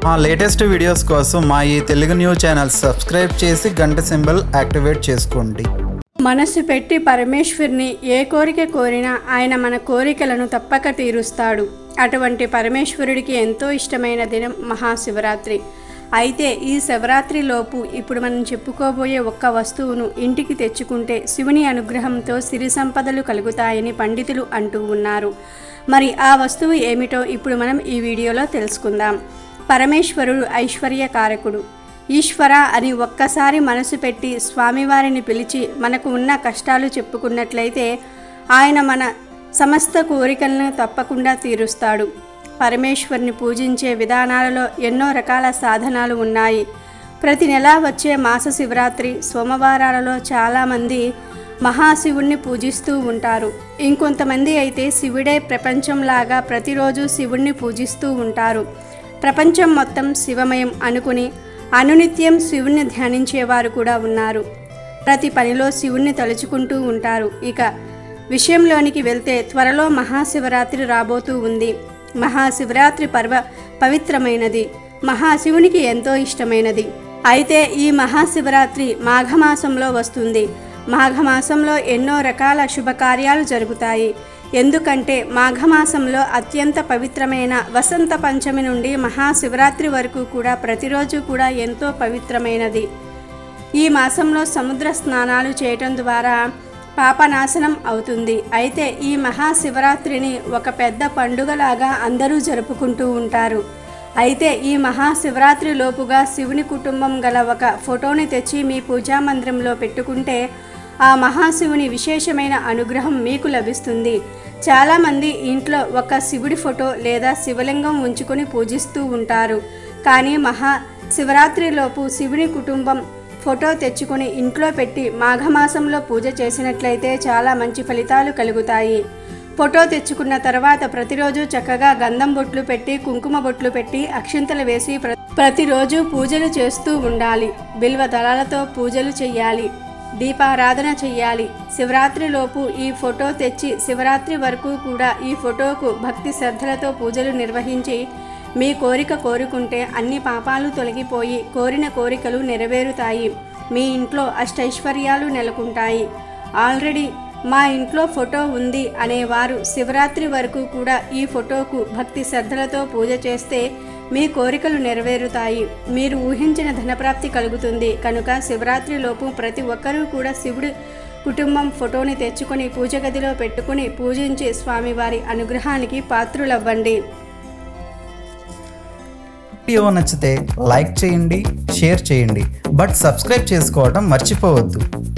మా latest videos కోసం మా ఈ తెలుగు న్యూస్ ఛానల్ సబ్స్క్రైబ్ చేసి గంట సింబల్ యాక్టివేట్ చేసుకోండి మనసు పెట్టి పరమేశ్వరుని ఏ కోరిక కోరినా ఆయన మన కోరికలను తప్పక తీరుస్తాడు అటువంటి పరమేశ్వరుడికి ఎంతో ఇష్టమైన దినం మహాశివరాత్రి అయితే ఈ శివరాత్రి లోపు ఇప్పుడు మనం చెప్పుకోబోయే ఒక్క వస్తువును ఇంటికి తెచ్చుకుంటే శివుని అనుగ్రహంతో సిరి సంపదలు కలుగుతాయని పండితులు అంటూ ఉన్నారు మరి ఆ వస్తువు ఏమిటో ఇప్పుడు మనం ఈ వీడియోలో తెలుసుకుందాం పరమేశ్వరుడు ఐశ్వర్య కారకుడు ఈశ్వర అని ఒక్కసారి మనసు పెట్టి స్వామివారిని పిలిచి మనకు ఉన్న కష్టాలు చెప్పుకున్నట్లయితే ఆయన మన సమస్త కోరికలను తప్పకుండా తీరుస్తాడు పరమేశ్వరుని పూజించే విధానాలలో ఎన్నో రకాల సాధనాలు ఉన్నాయి ప్రతి నెల వచ్చే మాస శివరాత్రి సోమవారాలలో చాలామంది మహాశివుణ్ణి పూజిస్తూ ఉంటారు ఇంకొంతమంది అయితే శివుడే ప్రపంచంలాగా ప్రతిరోజు శివుణ్ణి పూజిస్తూ ఉంటారు ప్రపంచం మొత్తం శివమయం అనుకుని అనునిత్యం శివుణ్ణి ధ్యానించేవారు కూడా ఉన్నారు ప్రతి పనిలో శివుణ్ణి తలుచుకుంటూ ఉంటారు ఇక విషయంలోనికి వెళ్తే త్వరలో మహాశివరాత్రి రాబోతూ ఉంది మహాశివరాత్రి పర్వ పవిత్రమైనది మహాశివునికి ఎంతో ఇష్టమైనది అయితే ఈ మహాశివరాత్రి మాఘమాసంలో వస్తుంది మాఘమాసంలో ఎన్నో రకాల శుభకార్యాలు జరుగుతాయి ఎందుకంటే మాఘమాసంలో అత్యంత పవిత్రమైన వసంత పంచమి నుండి మహాశివరాత్రి వరకు కూడా ప్రతిరోజు కూడా ఎంతో పవిత్రమైనది ఈ మాసంలో సముద్ర స్నానాలు చేయటం ద్వారా పాపనాశనం అవుతుంది అయితే ఈ మహాశివరాత్రిని ఒక పెద్ద పండుగలాగా అందరూ జరుపుకుంటూ ఉంటారు అయితే ఈ మహాశివరాత్రి లోపుగా శివుని కుటుంబం గల ఒక ఫోటోని తెచ్చి మీ పూజా మందిరంలో పెట్టుకుంటే ఆ మహాశివుని విశేషమైన అనుగ్రహం మీకు లభిస్తుంది చాలామంది ఇంట్లో ఒక శివుడి ఫోటో లేదా శివలింగం ఉంచుకొని పూజిస్తూ ఉంటారు కానీ మహా శివరాత్రిలోపు శివుని కుటుంబం ఫోటో తెచ్చుకొని ఇంట్లో పెట్టి మాఘమాసంలో పూజ చేసినట్లయితే చాలా మంచి ఫలితాలు కలుగుతాయి ఫోటో తెచ్చుకున్న తర్వాత ప్రతిరోజు చక్కగా గంధం బొట్లు పెట్టి కుంకుమ బొట్లు పెట్టి అక్షింతలు వేసి ప్ర- ప్రతిరోజు పూజలు చేస్తూ ఉండాలి బిల్వ దళాలతో పూజలు చెయ్యాలి దీపారాధన చెయ్యాలి శివరాత్రిలోపు ఈ ఫోటో తెచ్చి శివరాత్రి వరకు కూడా ఈ ఫోటోకు భక్తి శ్రద్ధలతో పూజలు నిర్వహించి మీ కోరిక కోరుకుంటే అన్ని పాపాలు తొలగిపోయి కోరిన కోరికలు నెరవేరుతాయి మీ ఇంట్లో అష్టైశ్వర్యాలు నెలకొంటాయి ఆల్రెడీ మా ఇంట్లో ఫోటో ఉంది అనేవారు శివరాత్రి వరకు కూడా ఈ ఫోటోకు భక్తి శ్రద్ధలతో పూజ చేస్తే మీ కోరికలు నెరవేరుతాయి మీరు ఊహించిన ధనప్రాప్తి కలుగుతుంది కనుక శివరాత్రి లోపు ప్రతి ఒక్కరూ కూడా శివుడు కుటుంబం ఫోటోని తెచ్చుకొని పూజ గదిలో పెట్టుకుని పూజించి స్వామివారి అనుగ్రహానికి పాత్రులవ్వండి వీడియో నచ్చితే లైక్ చేయండి షేర్ చేయండి బట్ సబ్స్క్రైబ్ చేసుకోవడం మర్చిపోవద్దు